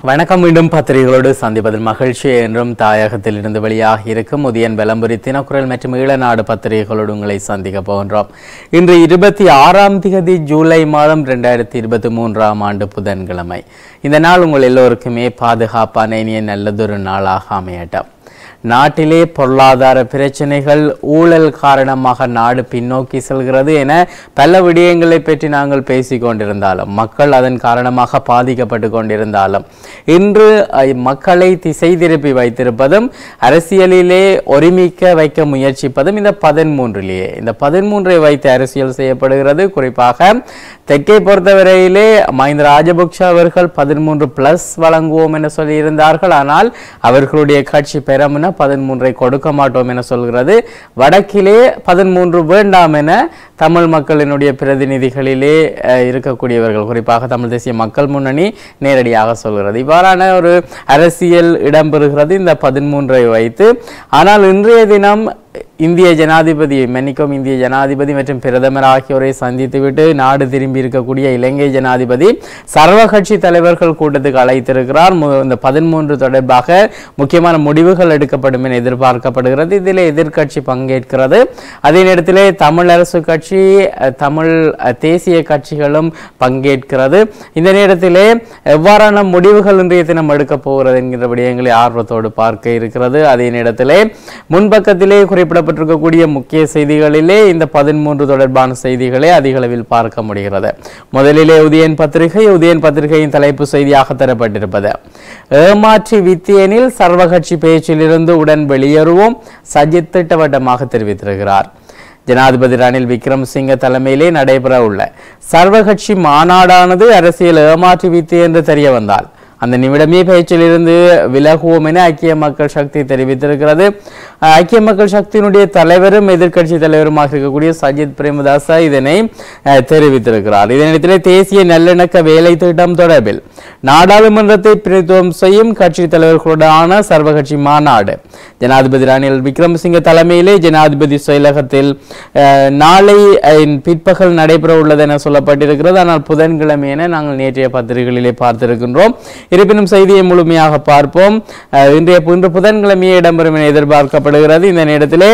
வணக்கம் மீண்டும் பத்திரிகைகளோடு சந்திப்பதில் மகிழ்ச்சி என்றும் தாயகத்தில் இருந்து வெளியாகி இருக்கும் உதயன் விளம்பரி தினக்குரல் மற்றும் ஈழநாடு பத்திரிகைகளோடு உங்களை சந்திக்க போகின்றோம் இன்று இருபத்தி ஆறாம் திகதி ஜூலை மாதம் ரெண்டாயிரத்தி இருபத்தி மூன்றாம் ஆண்டு புதன்கிழமை இந்த நாள் உங்கள் எல்லோருக்குமே பாதுகாப்பான இனிய நல்லதொரு நாளாக அமையட்டும் நாட்டிலே பொருளாதார பிரச்சனைகள் ஊழல் காரணமாக நாடு பின்னோக்கி செல்கிறது என பல விடயங்களை பற்றி நாங்கள் பேசிக் கொண்டிருந்தாலும் மக்கள் அதன் காரணமாக பாதிக்கப்பட்டு கொண்டிருந்தாலும் இன்று அஹ், மக்களை திசை திருப்பி வைத்திருப்பதும் அரசியலிலே ஒருமிக்க வைக்க முயற்சிப்பதும் இந்த பதிமூன்றிலேயே இந்த பதிமூன்றை வைத்து அரசியல் செய்யப்படுகிறது குறிப்பாக தெற்கை பொறுத்தவரையிலே மஹிந்த ராஜபக்ஷ அவர்கள் பதிமூன்று பிளஸ் வழங்குவோம் என சொல்லியிருந்தார்கள் ஆனால் அவர்களுடைய கட்சி பெறமுன பதிமூன்றை கொடுக்க மாட்டோம் என சொல்கிறது வடக்கிலே பதிமூன்று வேண்டாம் என தமிழ் மக்களினுடைய பிரதிநிதிகளிலே அஹ், இருக்கக்கூடியவர்கள் குறிப்பாக தமிழ் தேசிய மக்கள் முன்னணி நேரடியாக சொல்கிறது இவ்வாறான ஒரு அரசியல் இடம்பெறுகிறது இந்த பதிமூன்றை வைத்து ஆனால் இன்றைய தினம் இந்திய ஜனாதிபதி மன்னிக்கும் இந்திய ஜனாதிபதி மற்றும் பிரதமர் ஆகியோரை சந்தித்துவிட்டு நாடு திரும்பி இருக்கக்கூடிய இலங்கை ஜனாதிபதி சர்வ கட்சி தலைவர்கள் கூட்டத்துக்கு அழைத்திருக்கிறார் மு- இந்த பதிமூன்று தொடர்பாக முக்கியமான முடிவுகள் எடுக்கப்படும் என எதிர்பார்க்கப்படுகிறது இதில் எதிர்க்கட்சி பங்கேற்கிறது அதே நேரத்திலே தமிழ் அரசு கட்சி அஹ், தமிழ் அஹ், தேசிய கட்சிகளும் பங்கேற்கிறது இந்த நேரத்திலே எவ்வாறான முடிவுகள் இன்றைய தினம் எடுக்கப் போகிறது என்கிற விடயங்களை ஆர்வத்தோடு பார்க்க இருக்கிறது அதே நேரத்திலே முன்பக்கத்திலே குறிப்பிடப்பட்டிருக்கக்கூடிய முக்கிய செய்திகளிலே இந்த பதிமூன்று தொடர்பான செய்திகளை அதிக அளவில் பார்க்க முடிகிறது முதலிலே உதயன் பத்திரிகை உதயன் பத்திரிகையின் தலைப்பு செய்தியாக தரப்பட்டிருப்பது ஏமாற்றி வித்தியனில் சர்வகட்சி பேச்சிலிருந்து உடன் வெளியேறுவோம் சஜித் திட்டவட்டமாக தெரிவித்திருக்கிறார் ஜனாதிபதி ரணில் விக்ரமசிங்க தலைமையிலே நடைபெற உள்ள சர்வகட்சி மாநாடானது அரசியல் ஏமாற்றி வித்து என்று தெரிய வந்தால் அந்த நிமிடமே பேச்சிலிருந்து விலகுவோம் என ஐக்கிய மக்கள் சக்தி தெரிவித்திருக்கிறது அஹ், ஐக்கிய மக்கள் சக்தியினுடைய தலைவரும் எதிர்க்கட்சி தலைவருமாக இருக்கக்கூடிய சஜித் பிரேமதாச இதனை அஹ், தெரிவித்திருக்கிறார் இதனிடத்திலே தேசிய நல்லிணக்க வேலை திட்டம் தொடர்பில் நாடாளுமன்றத்தை பிரதித்துவம் செய்யும் கட்சி தலைவர்களுடனான சர்வகட்சி மாநாடு ஜனாதிபதி ரணில் விக்ரமசிங்க தலைமையிலே ஜனாதிபதி செயலகத்தில் அஹ், நாளை அஹ், பிற்பகல் நடைபெற உள்ளது என சொல்லப்பட்டிருக்கிறது ஆனால் புதன்கிழமை என நாங்கள் நேற்றைய பத்திரிகைகளிலே பார்த்திருக்கின்றோம் இருப்பினும் செய்தியை முழுமையாக பார்ப்போம் அஹ், இன்றைய இன்று புதன்கிழமையே இடம்பெறும் என எதிர்பார்க்கப்படுகிறது இந்த நேரத்திலே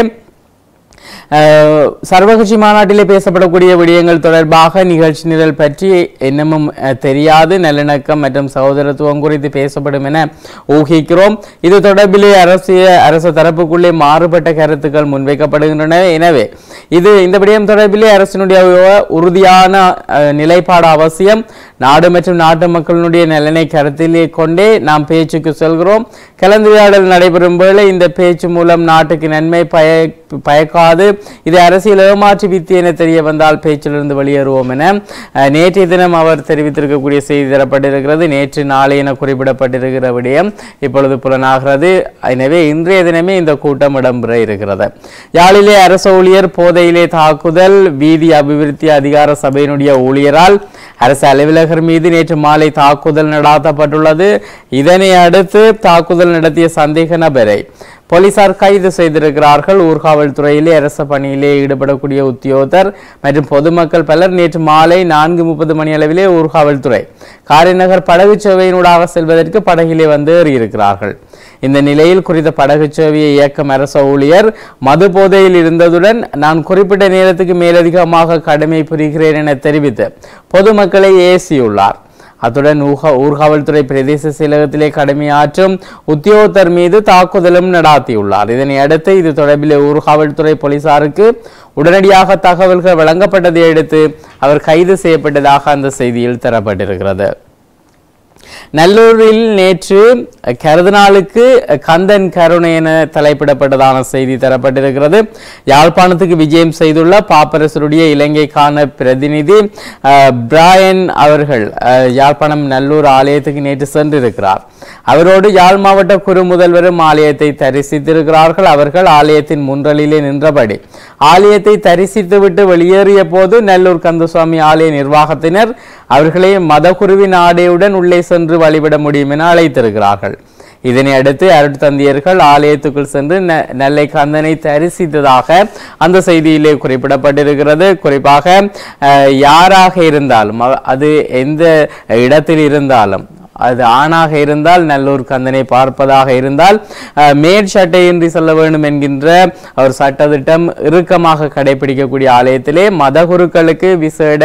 அஹ், சர்வகட்சி மாநாட்டிலே பேசப்படக்கூடிய விடயங்கள் தொடர்பாக நிகழ்ச்சி நிரல் பற்றி இன்னமும் அஹ், தெரியாது நல்லிணக்கம் மற்றும் சகோதரத்துவம் குறித்து பேசப்படும் என ஊகிக்கிறோம் இது தொடர்பிலே அரசிய அரசு தரப்புக்குள்ளே மாறுபட்ட கருத்துக்கள் முன்வைக்கப்படுகின்றன எனவே இது இந்த விடயம் தொடர்பிலே அரசினுடைய உறுதியான அஹ், நிலைப்பாடு அவசியம் நாடு மற்றும் நாட்டு மக்களினுடைய நலனை கருத்திலே கொண்டே நாம் பேச்சுக்கு செல்கிறோம் கலந்துரையாடல் நடைபெறும் வேளை இந்த பேச்சு மூலம் நாட்டுக்கு நன்மை பய பயக்காது இது அரசியல் ஏமாற்று வித்து என தெரிய வந்தால் பேச்சிலிருந்து வெளியேறுவோம் என அஹ், நேற்றைய தினம் அவர் தெரிவித்திருக்கக்கூடிய செய்தி தரப்பட்டிருக்கிறது நேற்று நாளை என குறிப்பிடப்பட்டிருக்கிற விடயம் இப்பொழுது புலனாகிறது எனவே இன்றைய தினமே இந்த கூட்டம் இடம்பெற இருக்கிறது யாழிலே அரசு ஊழியர் போதையிலே தாக்குதல் வீதி அபிவிருத்தி அதிகார சபையினுடைய ஊழியரால் அரசு அலுவலகர் மீது நேற்று மாலை தாக்குதல் நடாத்தப்பட்டுள்ளது இதனை அடுத்து தாக்குதல் நடத்திய சந்தேக நபரை போலீசார் கைது செய்திருக்கிறார்கள் ஊர்காவல்துறையிலே அரசு பணியிலே ஈடுபடக்கூடிய உத்தியோகத்தர் மற்றும் பொதுமக்கள் பலர் நேற்று மாலை நான்கு முப்பது மணி அளவிலே ஊர்காவல்துறை காரைநகர் படகு சேவையினூடாக செல்வதற்கு படகிலே வந்து ஏறியிருக்கிறார்கள் இந்த நிலையில் குறித்த படகு சேவையை இயக்கும் அரச ஊழியர் மது போதையில் இருந்ததுடன் நான் குறிப்பிட்ட நேரத்துக்கு மேலதிகமாக கடமை புரிகிறேன் என தெரிவித்து பொதுமக்களை ஏசியுள்ளார் அத்துடன் ஊக ஊர்காவல்துறை பிரதேச செயலகத்திலே கடமையாற்றும் உத்தியோகத்தர் மீது தாக்குதலும் நடாத்தியுள்ளார் இதனை அடுத்து இது தொடர்பில் ஊர்காவல்துறை போலீசாருக்கு உடனடியாக தகவல்கள் வழங்கப்பட்டதை அடுத்து அவர் கைது செய்யப்பட்டதாக அந்த செய்தியில் தரப்பட்டிருக்கிறது நல்லூரில் நேற்று கருதுநாளுக்கு கந்தன் கருணை என தலைப்பிடப்பட்டதான செய்தி தரப்பட்டிருக்கிறது யாழ்ப்பாணத்துக்கு விஜயம் செய்துள்ள பாப்பரசருடைய இலங்கைக்கான பிரதிநிதி அஹ், பிராயன் அவர்கள் அஹ், யாழ்ப்பாணம் நல்லூர் ஆலயத்துக்கு நேற்று சென்றிருக்கிறார் அவரோடு யாழ் மாவட்ட குரு முதல்வரும் ஆலயத்தை தரிசித்திருக்கிறார்கள் அவர்கள் ஆலயத்தின் முன்றலிலே நின்றபடி ஆலயத்தை தரிசித்துவிட்டு வெளியேறிய போது நல்லூர் கந்தசுவாமி ஆலய நிர்வாகத்தினர் அவர்களை மதகுருவின் ஆடையுடன் உள்ளே சென்று வழிபட முடியும் என அழைத்திருக்கிறார்கள் இதனை அடுத்து அருட்தந்தியர்கள் ஆலயத்துக்குள் சென்று ந- நெல்லை கந்தனை தரிசித்ததாக அந்த செய்தியிலே குறிப்பிடப்பட்டிருக்கிறது குறிப்பாக அஹ், யாராக இருந்தாலும் அவ- அது எந்த இடத்தில் இருந்தாலும் அது ஆணாக இருந்தால் நல்லூர் கந்தனை பார்ப்பதாக இருந்தால் அஹ், மேற்சட்டையின்றி செல்ல வேண்டும் என்கின்ற ஒரு சட்டத்திட்டம் இறுக்கமாக கடைபிடிக்கக்கூடிய ஆலயத்திலே மதகுருக்களுக்கு விசேட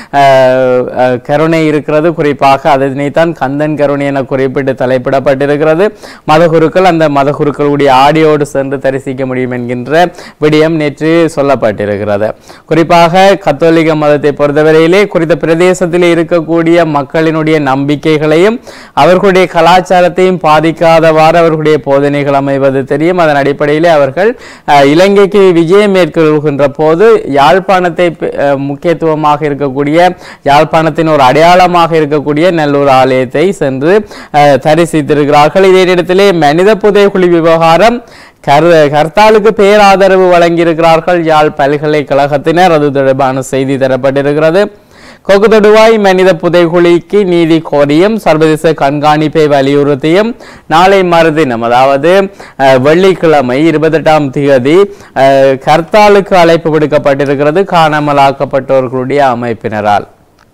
அஹ், அஹ், கருணை இருக்கிறது குறிப்பாக அதனைத்தான் கந்தன் கருணை என குறிப்பிட்டு தலைப்பிடப்பட்டிருக்கிறது மதகுருக்கள் அந்த மதகுருக்களுடைய ஆடியோடு சென்று தரிசிக்க முடியும் என்கின்ற விடயம் நேற்று சொல்லப்பட்டிருக்கிறது குறிப்பாக கத்தோலிக்க மதத்தை பொறுத்தவரையிலே குறித்த பிரதேசத்திலே இருக்கக்கூடிய மக்களினுடைய நம்பிக்கைகளையும் அவர்களுடைய கலாச்சாரத்தையும் பாதிக்காதவாறு அவர்களுடைய போதனைகள் அமைவது தெரியும் அதன் அடிப்படையிலே அவர்கள் அஹ், இலங்கைக்கு விஜயம் மேற்கொள்கின்ற போது யாழ்ப்பாணத்தை அஹ், முக்கியத்துவமாக இருக்கக்கூடிய யாழ்ப்பாணத்தின் ஒரு அடையாளமாக இருக்கக்கூடிய நல்லூர் ஆலயத்தை சென்று அஹ், தரிசித்திருக்கிறார்கள் இதே நேரத்திலே மனித புதைக்குழி விவகாரம் கர் கர்த்தாலுக்கு பேராதரவு வழங்கியிருக்கிறார்கள் யாழ் பல்கலைக்கழகத்தினர் அது தொடர்பான செய்தி தரப்பட்டிருக்கிறது கொகுதொடுவாய் மனித புதைகுழிக்கு நீதி கோரியும் சர்வதேச கண்காணிப்பை வலியுறுத்தியும் நாளை மறுதினம் அதாவது அஹ், வெள்ளிக்கிழமை இருபத்தெட்டாம் தேதி அஹ், கர்த்தாலுக்கு அழைப்பு விடுக்கப்பட்டிருக்கிறது காணாமலாக்கப்பட்டவர்களுடைய அமைப்பினரால்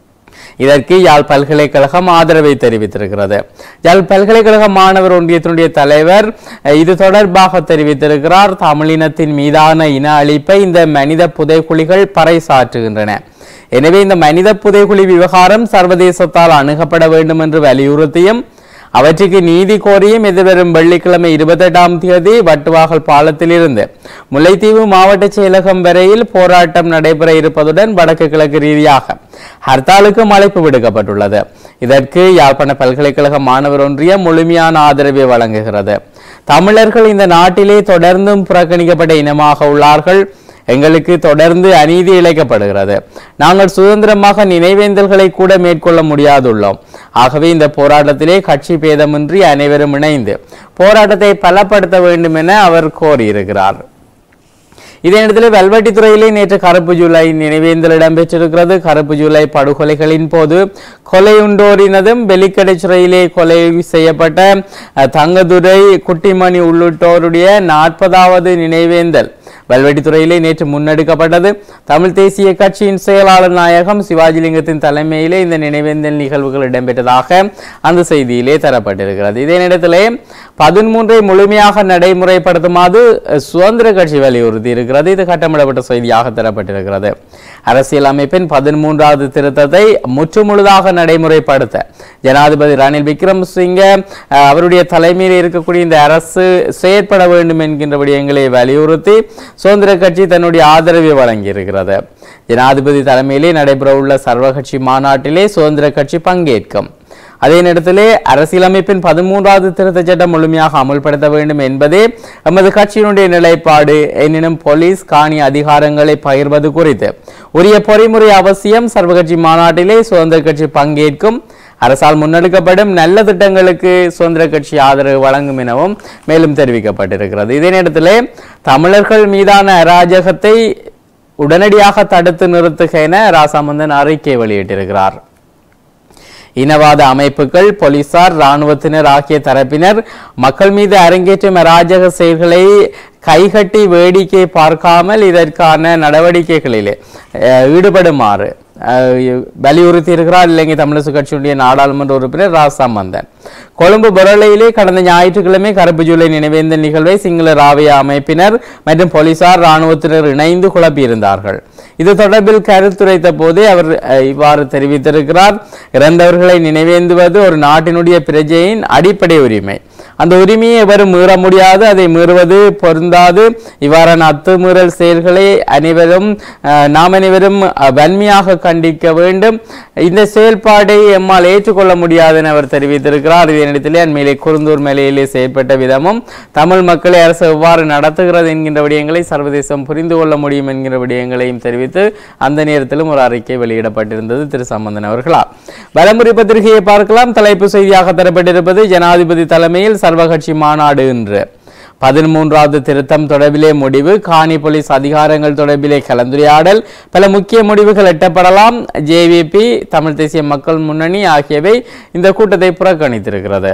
இதற்கு யாழ் பல்கலைக்கழகம் ஆதரவை தெரிவித்திருக்கிறது யாழ் பல்கலைக்கழக மாணவர் ஒன்றியத்தினுடைய தலைவர் அஹ், இது தொடர்பாக தெரிவித்திருக்கிறார் தமிழினத்தின் மீதான இன அழிப்பை இந்த மனித புதைக்குழிகள் பறைசாற்றுகின்றன எனவே இந்த மனித புதைக்குழி விவகாரம் சர்வதேசத்தால் அணுகப்பட வேண்டும் என்று வலியுறுத்தியும் அவற்றுக்கு நீதி கோரியும் எதிர்வரும் வெள்ளிக்கிழமை இருபத்தெட்டாம் தேதி வட்டுவாகல் பாலத்திலிருந்து முல்லைத்தீவு மாவட்ட செயலகம் வரையில் போராட்டம் நடைபெற இருப்பதுடன் வடக்கு கிழக்கு ரீதியாக ஹர்த்தாலுக்கும் அழைப்பு விடுக்கப்பட்டுள்ளது இதற்கு யாழ்ப்பாண பல்கலைக்கழக மாணவர் ஒன்றியம் முழுமையான ஆதரவை வழங்குகிறது தமிழர்கள் இந்த நாட்டிலே தொடர்ந்தும் புறக்கணிக்கப்பட்ட இனமாக உள்ளார்கள் எங்களுக்கு தொடர்ந்து அநீதி இழைக்கப்படுகிறது நாங்கள் சுதந்திரமாக நினைவேந்தல்களை கூட மேற்கொள்ள முடியாதுள்ளோம் ஆகவே இந்த போராட்டத்திலே கட்சி பேதமின்றி அனைவரும் இணைந்து போராட்டத்தை பலப்படுத்த வேண்டும் என அவர் கோரியிருக்கிறார் இதே நேரத்தில் வெல்வெட்டித்துறையிலே நேற்று கருப்பு ஜூலை நினைவேந்தல் இடம்பெற்றிருக்கிறது கருப்பு ஜூலை படுகொலைகளின் போது கொலையுண்டோரினதும் வெலிக்கடை சிறையிலே கொலை செய்யப்பட்ட அஹ், தங்கதுரை குட்டிமணி உள்ளிட்டோருடைய நாற்பதாவது நினைவேந்தல் வெல்வெட்டித்துறையிலே நேற்று முன்னெடுக்கப்பட்டது தமிழ் தேசிய கட்சியின் செயலாளர் நாயகம் சிவாஜிலிங்கத்தின் தலைமையிலே இந்த நினைவேந்தல் நிகழ்வுகள் இடம்பெற்றதாக அந்த செய்தியிலே தரப்பட்டிருக்கிறது இதே நேரத்திலே பதிமூன்றை முழுமையாக நடைமுறைப்படுத்துமாறு அஹ், சுதந்திர கட்சி வலியுறுத்தி இருக்கிறது இது கட்டமிடப்பட்ட செய்தியாக தரப்பட்டிருக்கிறது அரசியல் அமைப்பின் பதிமூன்றாவது திருத்தத்தை முற்றுமுழுதாக நடைமுறைப்படுத்த ஜனாதிபதி ரணில் விக்ரமசிங்க அஹ், அவருடைய தலைமையில் இருக்கக்கூடிய இந்த அரசு செயற்பட வேண்டும் என்கின்ற விடயங்களை வலியுறுத்தி சுதந்திர கட்சி தன்னுடைய ஆதரவை வழங்கியிருக்கிறது ஜனாதிபதி தலைமையிலே நடைபெறவுள்ள சர்வகட்சி மாநாட்டிலே சுதந்திர கட்சி பங்கேற்கும் அதே நேரத்திலே அரசியலமைப்பின் பதிமூன்றாவது திருத்தச் சட்டம் முழுமையாக அமுல்படுத்த வேண்டும் என்பதே எமது கட்சியினுடைய நிலைப்பாடு எனினும் போலீஸ் காணி அதிகாரங்களை பகிர்வது குறித்து உரிய பொறிமுறை அவசியம் சர்வகட்சி மாநாட்டிலே சுதந்திர கட்சி பங்கேற்கும் அரசால் முன்னெடுக்கப்படும் நல்ல திட்டங்களுக்கு சுதந்திர கட்சி ஆதரவு வழங்கும் எனவும் மேலும் தெரிவிக்கப்பட்டிருக்கிறது இதே நேரத்திலே தமிழர்கள் மீதான அராஜகத்தை உடனடியாக தடுத்து நிறுத்துக என ராசாமந்தன் அறிக்கை வெளியிட்டிருக்கிறார் இனவாத அமைப்புகள் போலீசார் இராணுவத்தினர் ஆகிய தரப்பினர் மக்கள் மீது அரங்கேற்றும் அராஜக செயல்களை கைகட்டி வேடிக்கை பார்க்காமல் இதற்கான நடவடிக்கைகளிலே அஹ், ஈடுபடுமாறு அஹ், வலியுறுத்தி இருக்கிறார் இலங்கை தமிழரசு கட்சியுடைய நாடாளுமன்ற உறுப்பினர் ராசாமந்தன் கொழும்பு பொருளையிலே கடந்த ஞாயிற்றுக்கிழமை கருப்பு ஜூலை நினைவேந்தல் நிகழ்வை சிங்கள ராவிய அமைப்பினர் மற்றும் போலீசார் இராணுவத்தினர் இணைந்து குழப்பியிருந்தார்கள் இது தொடர்பில் கருத்துரைத்த போதே அவர் அஹ், இவ்வாறு தெரிவித்திருக்கிறார் இறந்தவர்களை நினைவேந்துவது ஒரு நாட்டினுடைய பிரஜையின் அடிப்படை உரிமை அந்த உரிமையை எவரும் மீற முடியாது அதை மீறுவது பொருந்தாது இவ்வாறான அத்துமீறல் செயல்களை அனைவரும் அஹ், நாம் அனைவரும் அஹ், வன்மையாக கண்டிக்க வேண்டும் இந்த செயல்பாடை எம்மால் ஏற்றுக்கொள்ள முடியாது என அவர் தெரிவித்திருக்கிறார் இதே நேரத்திலே அண்மையிலே குருந்தூர் மேலையிலே செயற்பட்ட விதமும் தமிழ் மக்களை அரசு எவ்வாறு நடத்துகிறது என்கின்ற விடயங்களை சர்வதேசம் புரிந்து கொள்ள முடியும் என்கிற விடயங்களையும் தெரிவித்து அந்த நேரத்திலும் ஒரு அறிக்கை வெளியிடப்பட்டிருந்தது திரு சம்பந்தன் அவர்களால் வலமுறை பத்திரிகையை பார்க்கலாம் தலைப்பு செய்தியாக தரப்பட்டிருப்பது ஜனாதிபதி தலைமையில் சர்வகட்சி மாநாடு என்று பதிமூன்றாவது திருத்தம் தொடர்பிலே முடிவு காணி போலீஸ் அதிகாரங்கள் தொடர்பிலே கலந்துரையாடல் பல முக்கிய முடிவுகள் எட்டப்படலாம் ஜேவிபி தமிழ் தேசிய மக்கள் முன்னணி ஆகியவை இந்த கூட்டத்தை புறக்கணித்திருக்கிறது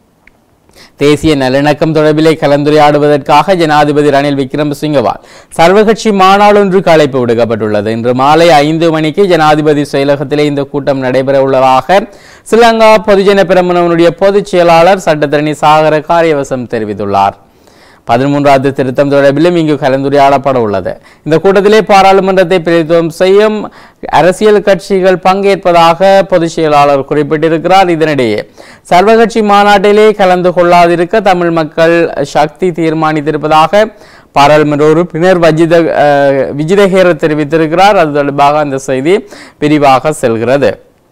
தேசிய நல்லிணக்கம் தொடர்பிலே கலந்துரையாடுவதற்காக ஜனாதிபதி ரணில் விக்ரமசிங்கவால் சர்வகட்சி மாநாடு ஒன்றுக்கு அழைப்பு விடுக்கப்பட்டுள்ளது இன்று மாலை ஐந்து மணிக்கு ஜனாதிபதி செயலகத்திலே இந்த கூட்டம் நடைபெற உள்ளதாக ஸ்ரீலங்கா பொதுஜன பெரமுனவனுடைய பொதுச் செயலாளர் சட்டத்தரணி சாகர காரியவசம் தெரிவித்துள்ளார் பதிமூன்றாவது திருத்தம் தொடர்பிலும் இங்கு கலந்துரையாடப்பட உள்ளது இந்த கூட்டத்திலே பாராளுமன்றத்தை பிரதித்துவம் செய்யும் அரசியல் கட்சிகள் பங்கேற்பதாக பொதுச் செயலாளர் குறிப்பிட்டிருக்கிறார் இதனிடையே சர்வகட்சி மாநாட்டிலே கலந்து கொள்ளாதிருக்க தமிழ் மக்கள் சக்தி தீர்மானித்திருப்பதாக பாராளுமன்ற உறுப்பினர் வஜித அஹ், விஜிதஹேர தெரிவித்திருக்கிறார் அது தொடர்பாக அந்த செய்தி விரிவாக செல்கிறது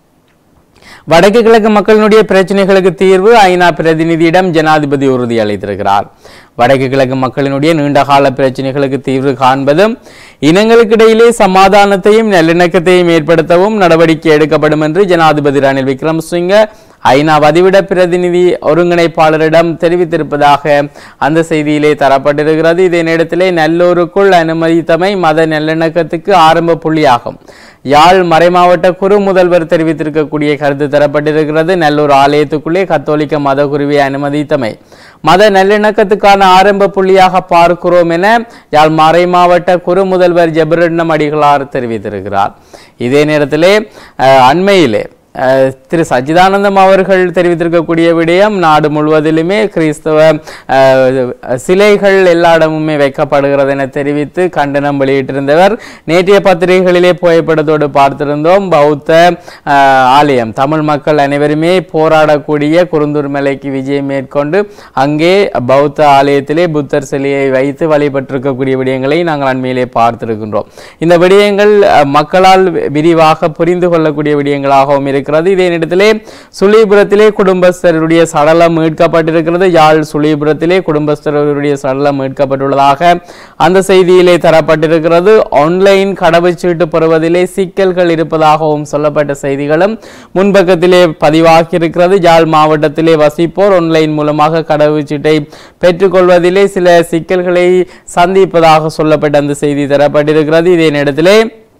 வடக்கு கிழக்கு மக்களினுடைய பிரச்சனைகளுக்கு தீர்வு ஐநா பிரதிநிதியிடம் ஜனாதிபதி உறுதி அளித்திருக்கிறார் வடக்கு கிழக்கு மக்களினுடைய நீண்டகால பிரச்சனைகளுக்கு தீர்வு காண்பதும் இனங்களுக்கிடையிலே சமாதானத்தையும் நல்லிணக்கத்தையும் ஏற்படுத்தவும் நடவடிக்கை எடுக்கப்படும் என்று ஜனாதிபதி ரணில் விக்ரமசிங்க ஐநா வதிவிட பிரதிநிதி ஒருங்கிணைப்பாளரிடம் தெரிவித்திருப்பதாக அந்த செய்தியிலே தரப்பட்டிருக்கிறது இதே நேரத்திலே நல்லோருக்குள் அனுமதித்தமை மத நல்லிணக்கத்துக்கு ஆரம்ப புள்ளியாகும் யாழ் மறைமாவட்ட குரு முதல்வர் தெரிவித்திருக்கக்கூடிய கருத்து தரப்பட்டிருக்கிறது நல்லூர் ஆலயத்துக்குள்ளே கத்தோலிக்க மத குருவியை அனுமதித்தமை மத நல்லிணக்கத்துக்கான ஆரம்ப புள்ளியாக பார்க்கிறோம் என யாழ் மறைமாவட்ட குரு முதல்வர் ஜெபரட்னம் அடிகளார் தெரிவித்திருக்கிறார் இதே நேரத்திலே அஹ், அண்மையிலே அஹ், திரு சச்சிதானந்தம் அவர்கள் தெரிவித்திருக்கக்கூடிய விடயம் நாடு முழுவதிலுமே கிறிஸ்தவ அஹ், சிலைகள் எல்லா இடமுமே வைக்கப்படுகிறது என தெரிவித்து கண்டனம் வெளியிட்டிருந்தவர் நேற்றைய பத்திரிகைகளிலே புகைப்படத்தோடு பார்த்திருந்தோம் பௌத்த அஹ், ஆலயம் தமிழ் மக்கள் அனைவருமே போராடக்கூடிய குருந்தூர் மலைக்கு விஜயம் மேற்கொண்டு அங்கே பௌத்த ஆலயத்திலே புத்தர் சிலையை வைத்து வழிபட்டிருக்கக்கூடிய விடயங்களை நாங்கள் அண்மையிலே பார்த்திருக்கின்றோம் இந்த விடயங்கள் அஹ், மக்களால் விரிவாக புரிந்து கொள்ளக்கூடிய விடயங்களாகவும் இருக்கிறது இதே நேரத்திலே சுழிபுரத்திலே குடும்பஸ்தருடைய சடலம் மீட்கப்பட்டிருக்கிறது யாழ் சுழிபுரத்திலே குடும்பஸ்தருடைய சடலம் மீட்கப்பட்டுள்ளதாக அந்த செய்தியிலே தரப்பட்டிருக்கிறது ஆன்லைன் கடவுச்சீட்டு பெறுவதிலே சிக்கல்கள் இருப்பதாகவும் சொல்லப்பட்ட செய்திகளும் முன்பக்கத்திலே பதிவாகி இருக்கிறது யாழ் மாவட்டத்திலே வசிப்போர் ஆன்லைன் மூலமாக கடவுச்சீட்டை பெற்றுக்கொள்வதிலே சில சிக்கல்களை சந்திப்பதாக சொல்லப்பட்ட அந்த செய்தி தரப்பட்டிருக்கிறது இதே நேரத்திலே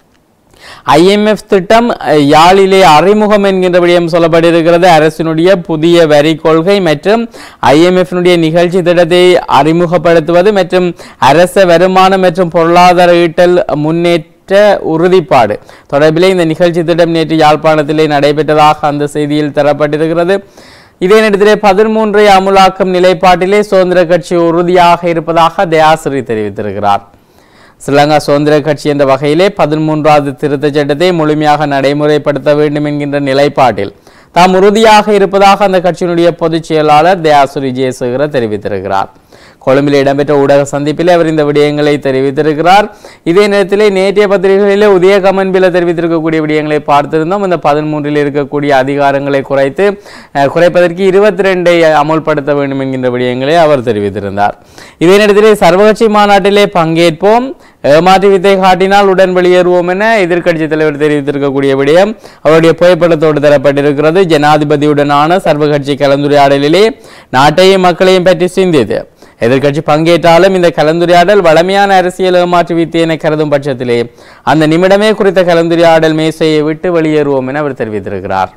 ஐஎம்எஃப் திட்டம் அஹ், யாழிலே அறிமுகம் என்கின்ற விடயம் சொல்லப்பட்டிருக்கிறது அரசினுடைய புதிய வரி கொள்கை மற்றும் ஐஎம்எஃப்னுடைய நிகழ்ச்சி திட்டத்தை அறிமுகப்படுத்துவது மற்றும் அரச வருமானம் மற்றும் பொருளாதார ஈட்டல் முன்னேற்ற உறுதிப்பாடு தொடர்பிலே இந்த நிகழ்ச்சி திட்டம் நேற்று யாழ்ப்பாணத்திலே நடைபெற்றதாக அந்த செய்தியில் தரப்பட்டிருக்கிறது இதே நேரத்திலே பதிமூன்றை அமுலாக்கும் நிலைப்பாட்டிலே சுதந்திர கட்சி உறுதியாக இருப்பதாக தயாசிரி தெரிவித்திருக்கிறார் ஸ்ரீலங்கா சுதந்திர கட்சி என்ற வகையிலே பதிமூன்றாவது திருத்தச் சட்டத்தை முழுமையாக நடைமுறைப்படுத்த வேண்டும் என்கின்ற நிலைப்பாட்டில் தாம் உறுதியாக இருப்பதாக அந்த கட்சியினுடைய பொதுச் செயலாளர் தயாசுரி ஜெயசேகர தெரிவித்திருக்கிறார் கொழும்பில் இடம்பெற்ற ஊடக சந்திப்பில் அவர் இந்த விடயங்களை தெரிவித்திருக்கிறார் இதே நேரத்திலே நேற்றைய பத்திரிகைகளிலே உதய கமன்பில தெரிவித்திருக்கக்கூடிய விடயங்களை பார்த்திருந்தோம் இந்த பதிமூன்றில் இருக்கக்கூடிய அதிகாரங்களை குறைத்து அஹ், குறைப்பதற்கு இருபத்தி ரெண்டை அமுல்படுத்த வேண்டும் என்கின்ற விடயங்களை அவர் தெரிவித்திருந்தார் இதே நேரத்திலே சர்வகட்சி மாநாட்டிலே பங்கேற்போம் ஏமாற்று வித்தை காட்டினால் உடன் வெளியேறுவோம் என எதிர்க்கட்சி தலைவர் தெரிவித்திருக்கக்கூடிய விடயம் அவருடைய புகைப்படத்தோடு தரப்பட்டிருக்கிறது ஜனாதிபதியுடனான சர்வகட்சி கலந்துரையாடலிலே நாட்டையும் மக்களையும் பற்றி சிந்தியது எதிர்க்கட்சி பங்கேற்றாலும் இந்த கலந்துரையாடல் வளமையான அரசியல் ஏமாற்று வித்தை என கருதும் பட்சத்திலே அந்த நிமிடமே குறித்த கலந்துரையாடல் மேசையை விட்டு வெளியேறுவோம் என அவர் தெரிவித்திருக்கிறார்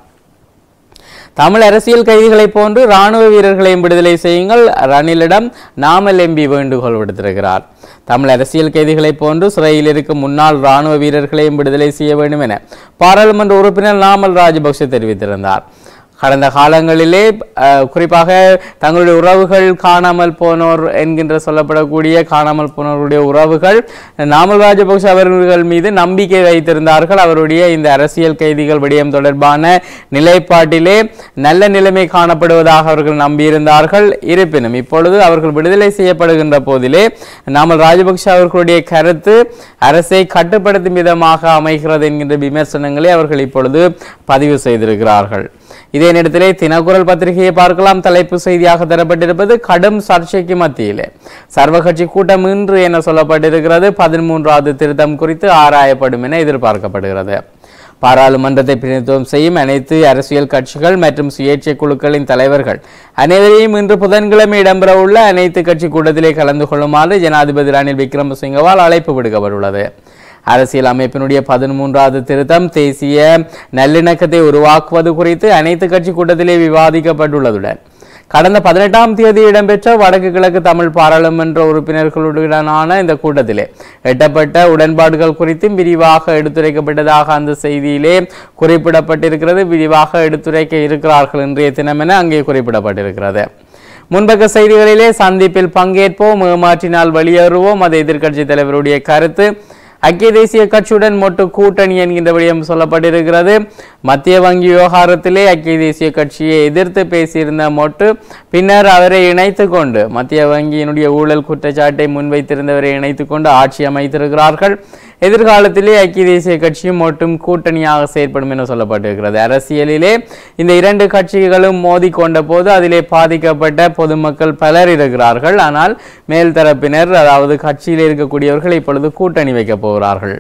தமிழ் அரசியல் கைதிகளைப் போன்று ராணுவ வீரர்களையும் விடுதலை செய்யுங்கள் ரணிலிடம் நாமல் எம்பி வேண்டுகோள் விடுத்திருக்கிறார் தமிழ் அரசியல் கைதிகளைப் போன்று சிறையில் இருக்கும் முன்னாள் ராணுவ வீரர்களையும் விடுதலை செய்ய வேண்டும் என பாராளுமன்ற உறுப்பினர் நாமல் ராஜபக்ஷ தெரிவித்திருந்தார் கடந்த காலங்களிலே அஹ், குறிப்பாக தங்களுடைய உறவுகள் காணாமல் போனோர் என்கின்ற சொல்லப்படக்கூடிய காணாமல் போனோருடைய உறவுகள் நாமல் ராஜபக்ஷ அவர்கள் மீது நம்பிக்கை வைத்திருந்தார்கள் அவருடைய இந்த அரசியல் கைதிகள் விடயம் தொடர்பான நிலைப்பாட்டிலே நல்ல நிலைமை காணப்படுவதாக அவர்கள் நம்பியிருந்தார்கள் இருப்பினும் இப்பொழுது அவர்கள் விடுதலை செய்யப்படுகின்ற போதிலே நாமல் ராஜபக்ஷ அவர்களுடைய கருத்து அரசை கட்டுப்படுத்தும் விதமாக அமைகிறது என்கின்ற விமர்சனங்களை அவர்கள் இப்பொழுது பதிவு செய்திருக்கிறார்கள் இதே நேரத்திலே தினக்குரல் பத்திரிகையை பார்க்கலாம் தலைப்பு செய்தியாக தரப்பட்டிருப்பது கடும் சர்ச்சைக்கு மத்தியிலே சர்வகட்சி கூட்டம் இன்று என சொல்லப்பட்டிருக்கிறது பதிமூன்றாவது திருத்தம் குறித்து ஆராயப்படும் என எதிர்பார்க்கப்படுகிறது பாராளுமன்றத்தை பிரதிநிதித்துவம் செய்யும் அனைத்து அரசியல் கட்சிகள் மற்றும் சுயேட்சை குழுக்களின் தலைவர்கள் அனைவரையும் இன்று புதன்கிழமை இடம்பெறவுள்ள அனைத்து கட்சி கூட்டத்திலே கலந்து கொள்ளுமாறு ஜனாதிபதி ரணில் விக்ரமசிங்கவால் அழைப்பு விடுக்கப்பட்டுள்ளது அரசியல் அமைப்பினுடைய பதிமூன்றாவது திருத்தம் தேசிய நல்லிணக்கத்தை உருவாக்குவது குறித்து அனைத்து கட்சி கூட்டத்திலே விவாதிக்கப்பட்டுள்ளதுடன் கடந்த பதினெட்டாம் தேதி இடம்பெற்ற வடக்கு கிழக்கு தமிழ் பாராளுமன்ற உறுப்பினர்களுடனான இந்த கூட்டத்திலே எட்டப்பட்ட உடன்பாடுகள் குறித்தும் விரிவாக எடுத்துரைக்கப்பட்டதாக அந்த செய்தியிலே குறிப்பிடப்பட்டிருக்கிறது விரிவாக எடுத்துரைக்க இருக்கிறார்கள் இன்றைய தினம் என அங்கே குறிப்பிடப்பட்டிருக்கிறது முன்பக்க செய்திகளிலே சந்திப்பில் பங்கேற்போம் ஏமாற்றினால் வெளியேறுவோம் அது எதிர்க்கட்சி தலைவருடைய கருத்து ஐக்கிய தேசிய கட்சியுடன் மொட்டு கூட்டணி என்கின்ற விடயம் சொல்லப்பட்டிருக்கிறது மத்திய வங்கி விவகாரத்திலே ஐக்கிய தேசிய கட்சியை எதிர்த்து பேசியிருந்த மொட்டு பின்னர் அவரை இணைத்து கொண்டு மத்திய வங்கியினுடைய ஊழல் குற்றச்சாட்டை முன்வைத்திருந்தவரை இணைத்து கொண்டு ஆட்சி அமைத்திருக்கிறார்கள் எதிர்காலத்திலே ஐக்கிய தேசிய கட்சியும் மட்டும் கூட்டணியாக செயற்படும் என சொல்லப்பட்டிருக்கிறது அரசியலிலே இந்த இரண்டு கட்சிகளும் மோதிக்கொண்ட போது அதிலே பாதிக்கப்பட்ட பொதுமக்கள் பலர் இருக்கிறார்கள் ஆனால் மேல் தரப்பினர் அதாவது கட்சியில் இருக்கக்கூடியவர்கள் இப்பொழுது கூட்டணி வைக்கப் போகிறார்கள்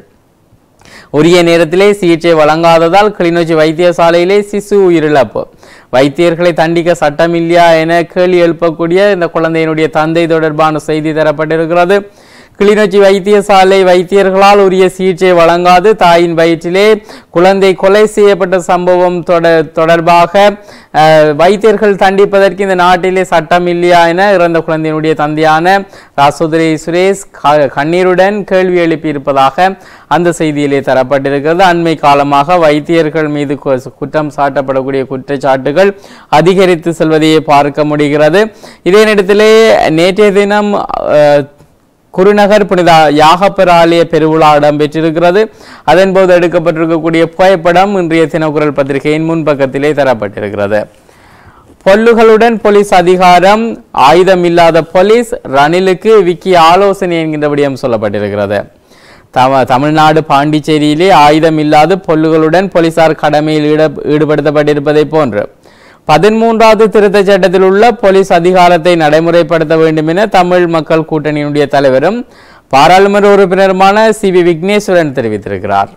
உரிய நேரத்திலே சிகிச்சை வழங்காததால் கிளிநொச்சி வைத்தியசாலையிலே சிசு உயிரிழப்பு வைத்தியர்களை தண்டிக்க சட்டமில்லையா என கேள்வி எழுப்பக்கூடிய இந்த குழந்தையினுடைய தந்தை தொடர்பான செய்தி தரப்பட்டிருக்கிறது கிளிநொச்சி வைத்தியசாலை வைத்தியர்களால் உரிய சிகிச்சை வழங்காது தாயின் வயிற்றிலே குழந்தை கொலை செய்யப்பட்ட சம்பவம் தொட- தொடர்பாக அஹ், வைத்தியர்கள் தண்டிப்பதற்கு இந்த நாட்டிலே சட்டம் இல்லையா என இறந்த குழந்தையினுடைய தந்தையான ராசோதரி சுரேஷ் க- கண்ணீருடன் கேள்வி எழுப்பியிருப்பதாக அந்த செய்தியிலே தரப்பட்டிருக்கிறது அண்மை காலமாக வைத்தியர்கள் மீது கு- குற்றம் சாட்டப்படக்கூடிய குற்றச்சாட்டுகள் அதிகரித்து செல்வதையே பார்க்க முடிகிறது இதே நேரத்திலே நேற்றைய தினம் அஹ், குருநகர் புனித யாகப்பர் ஆலய பெருவிழா இடம்பெற்றிருக்கிறது அதன்போது எடுக்கப்பட்டிருக்கக்கூடிய புகைப்படம் இன்றைய தினக்குரல் பத்திரிகையின் முன்பக்கத்திலே தரப்பட்டிருக்கிறது பொல்லுகளுடன் போலீஸ் அதிகாரம் ஆயுதம் இல்லாத போலீஸ் ரணிலுக்கு விக்கி ஆலோசனை என்கின்ற விடயம் சொல்லப்பட்டிருக்கிறது தம தமிழ்நாடு பாண்டிச்சேரியிலே ஆயுதம் இல்லாத பொல்லுகளுடன் போலீசார் கடமையில் ஈட ஈடுபடுத்தப்பட்டிருப்பதை போன்று பதிமூன்றாவது திருத்தச் சட்டத்தில் உள்ள போலீஸ் அதிகாரத்தை நடைமுறைப்படுத்த வேண்டும் என தமிழ் மக்கள் கூட்டணியினுடைய தலைவரும் பாராளுமன்ற உறுப்பினருமான சி வி விக்னேஸ்வரன் தெரிவித்திருக்கிறார்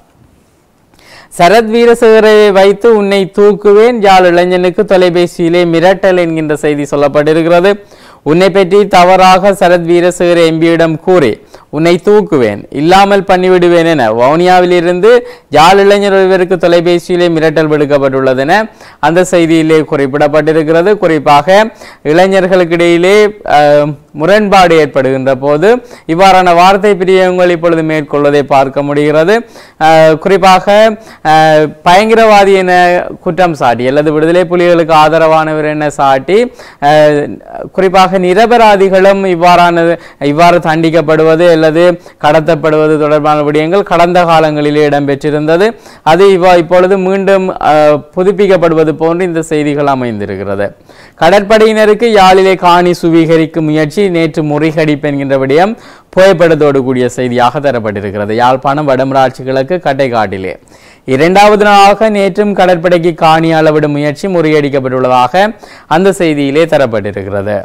சரத் வீரசேகரை வைத்து உன்னை தூக்குவேன் யாழ் இளைஞனுக்கு தொலைபேசியிலே மிரட்டல் என்கின்ற செய்தி சொல்லப்பட்டிருக்கிறது உன்னை பற்றி தவறாக சரத் வீரசேகர எம்பியிடம் கூறி உன்னை தூக்குவேன் இல்லாமல் பண்ணிவிடுவேன் என வவுனியாவிலிருந்து யாழ் இளைஞர் ஒருவருக்கு தொலைபேசியிலே மிரட்டல் விடுக்கப்பட்டுள்ளது என அந்த செய்தியிலே குறிப்பிடப்பட்டிருக்கிறது குறிப்பாக இளைஞர்களுக்கிடையிலே அஹ், முரண்பாடு ஏற்படுகின்ற போது இவ்வாறான வார்த்தை பிரியங்கள் இப்பொழுது மேற்கொள்வதை பார்க்க முடிகிறது அஹ், குறிப்பாக அஹ், பயங்கரவாதி என குற்றம் சாட்டி அல்லது விடுதலை புலிகளுக்கு ஆதரவானவர் என சாட்டி அஹ், குறிப்பாக நிரபராதிகளும் இவ்வாறான இவ்வாறு தண்டிக்கப்படுவது அல்லது கடத்தப்படுவது தொடர்பான விடயங்கள் கடந்த காலங்களிலே இடம்பெற்றிருந்தது அது இவ்வா இப்பொழுது மீண்டும் அஹ், புதுப்பிக்கப்படுவது போன்று இந்த செய்திகள் அமைந்திருக்கிறது கடற்படையினருக்கு யாழிலே காணி சுவீகரிக்கும் முயற்சி நேற்று முறிகடிப்பு என்கின்ற விடயம் புகைப்படத்தோடு கூடிய செய்தியாக தரப்பட்டிருக்கிறது யாழ்ப்பாணம் வடமராட்சி கிழக்கு கட்டைக்காட்டிலே இரண்டாவது நாளாக நேற்றும் கடற்படைக்கு காணி அளவிடும் முயற்சி முறியடிக்கப்பட்டுள்ளதாக அந்த செய்தியிலே தரப்பட்டிருக்கிறது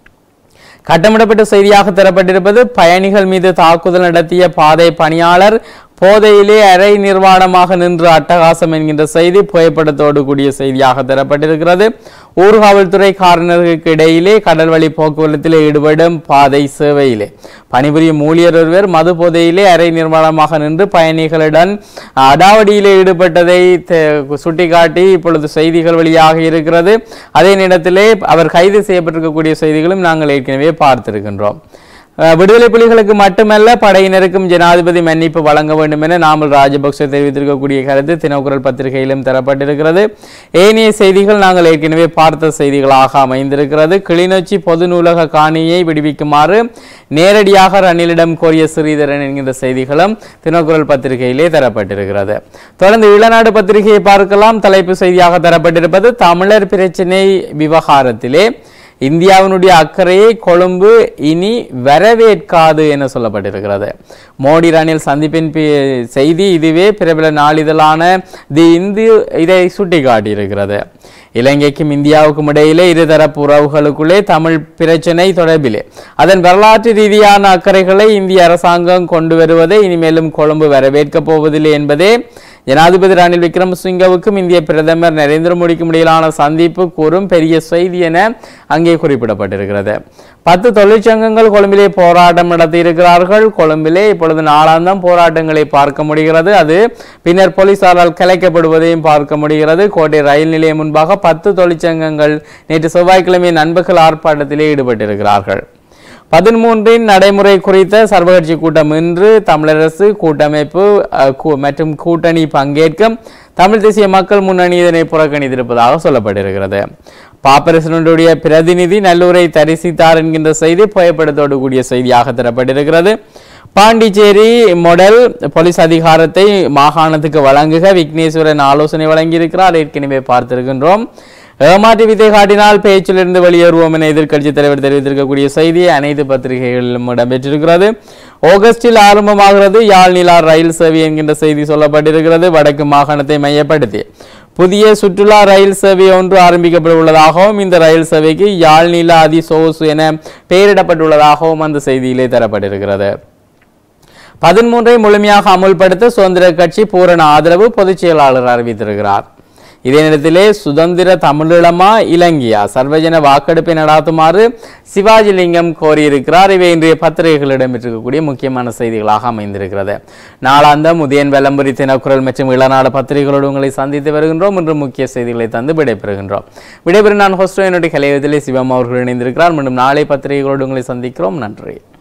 கட்டமிடப்பட்ட செய்தியாக தரப்பட்டிருப்பது பயணிகள் மீது தாக்குதல் நடத்திய பாதை பணியாளர் போதையிலே அரை நிர்வாணமாக நின்று அட்டகாசம் என்கின்ற செய்தி புகைப்படத்தோடு கூடிய செய்தியாக தரப்பட்டிருக்கிறது ஊர்காவல்துறை காரணர்களுக்கு இடையிலே கடல் வழி போக்குவரத்தில் ஈடுபடும் பாதை சேவையிலே பணிபுரியும் ஊழியர் ஒருவர் மது போதையிலே அரை நிர்வாணமாக நின்று பயணிகளுடன் அடாவடியிலே ஈடுபட்டதை தெ- சுட்டிக்காட்டி இப்பொழுது செய்திகள் வெளியாக இருக்கிறது அதே நேரத்திலே அவர் கைது செய்யப்பட்டிருக்கக்கூடிய செய்திகளும் நாங்கள் ஏற்கனவே பார்த்திருக்கின்றோம் அஹ் விடுதலை புலிகளுக்கு மட்டுமல்ல படையினருக்கும் ஜனாதிபதி மன்னிப்பு வழங்க வேண்டும் என நாமல் ராஜபக்ச தெரிவித்திருக்கக்கூடிய கருத்து தினக்குரல் பத்திரிகையிலும் தரப்பட்டிருக்கிறது ஏனைய செய்திகள் நாங்கள் ஏற்கனவே பார்த்த செய்திகளாக அமைந்திருக்கிறது கிளிநொச்சி பொது நூலக காணியை விடுவிக்குமாறு நேரடியாக ரணிலிடம் கோரிய ஸ்ரீதரன் என்கின்ற செய்திகளும் தினக்குரல் பத்திரிகையிலே தரப்பட்டிருக்கிறது தொடர்ந்து இளநாடு பத்திரிகையை பார்க்கலாம் தலைப்பு செய்தியாக தரப்பட்டிருப்பது தமிழர் பிரச்சினை விவகாரத்திலே இந்தியாவினுடைய அக்கறையை கொழும்பு இனி வரவேற்காது என சொல்லப்பட்டிருக்கிறது மோடி ரணில் சந்திப்பின் பி- செய்தி இதுவே பிரபல நாளிதழான தி இந்து இதை சுட்டிக்காட்டியிருக்கிறது இலங்கைக்கும் இந்தியாவுக்கும் இடையிலே இருதரப்பு உறவுகளுக்குள்ளே தமிழ் பிரச்சினை தொடர்பிலே அதன் வரலாற்று ரீதியான அக்கறைகளை இந்திய அரசாங்கம் கொண்டு வருவதை இனிமேலும் கொழும்பு வரவேற்கப் போவதில்லை என்பதே ஜனாதிபதி ரணில் விக்ரமசிங்கவுக்கும் இந்திய பிரதமர் நரேந்திர மோடிக்கும் இடையிலான சந்திப்பு கூறும் பெரிய செய்தி என அங்கே குறிப்பிடப்பட்டிருக்கிறது பத்து தொழிற்சங்கங்கள் கொழும்பிலே போராட்டம் நடத்தியிருக்கிறார்கள் கொழும்பிலே இப்பொழுது நாளாந்தம் போராட்டங்களை பார்க்க முடிகிறது அது பின்னர் போலீசாரால் கலைக்கப்படுவதையும் பார்க்க முடிகிறது கோட்டை ரயில் நிலையம் முன்பாக பத்து தொழிற்சங்கங்கள் நேற்று செவ்வாய்க்கிழமை நண்பர்கள் ஆர்ப்பாட்டத்திலே ஈடுபட்டிருக்கிறார்கள் பதிமூன்றின் நடைமுறை குறித்த சர்வகட்சி கூட்டம் இன்று தமிழரசு கூட்டமைப்பு அஹ், கூ- மற்றும் கூட்டணி பங்கேற்கும் தமிழ் தேசிய மக்கள் முன்னணி இதனை புறக்கணித்திருப்பதாக சொல்லப்பட்டிருக்கிறது பாப்பரசனுடைய பிரதிநிதி நல்லூரை தரிசித்தார் என்கின்ற செய்தி புகைப்படத்தோடு கூடிய செய்தியாக தரப்பட்டிருக்கிறது பாண்டிச்சேரி மொடல் போலீஸ் அதிகாரத்தை மாகாணத்துக்கு வழங்குக விக்னேஸ்வரன் ஆலோசனை வழங்கியிருக்கிறார் ஏற்கனவே பார்த்திருக்கின்றோம் ஏமாற்றி வித்தை காட்டினால் பேச்சிலிருந்து வெளியேறுவோம் என எதிர்க்கட்சி தலைவர் தெரிவித்திருக்கக்கூடிய செய்தி அனைத்து பத்திரிகைகளிலும் இடம்பெற்றிருக்கிறது ஆகஸ்டில் ஆரம்பமாகிறது யாழ் நிலா ரயில் சேவை என்கின்ற செய்தி சொல்லப்பட்டிருக்கிறது வடக்கு மாகாணத்தை மையப்படுத்தி புதிய சுற்றுலா ரயில் சேவை ஒன்று ஆரம்பிக்கப்பட உள்ளதாகவும் இந்த ரயில் சேவைக்கு யாழ் நிலா அதி சோசு என பெயரிடப்பட்டுள்ளதாகவும் அந்த செய்தியிலே தரப்பட்டிருக்கிறது பதிமூன்றை முழுமையாக அமுல்படுத்த சுதந்திர கட்சி பூரண ஆதரவு பொதுச் செயலாளர் அறிவித்திருக்கிறார் இதே நேரத்திலே சுதந்திர தமிழீழமா இலங்கையா சர்வஜன வாக்கெடுப்பை நடாத்துமாறு சிவாஜிலிங்கம் கோரியிருக்கிறார் இவை இன்றைய பத்திரிகைகளிடம் இருக்கக்கூடிய முக்கியமான செய்திகளாக அமைந்திருக்கிறது நாளாந்த முதியன் வெள்ளம்புரி தினக்குரல் மற்றும் இளநாடு பத்திரிகைகளோடு உங்களை சந்தித்து வருகின்றோம் இன்று முக்கிய செய்திகளை தந்து விடைபெறுகின்றோம் விடைபெறும் நான் ஹோஸ்டோ என்னுடைய கலையத்திலே சிவம் அவர்கள் இணைந்திருக்கிறார் மீண்டும் நாளை பத்திரிகைகளோடு உங்களை சந்திக்கிறோம் நன்றி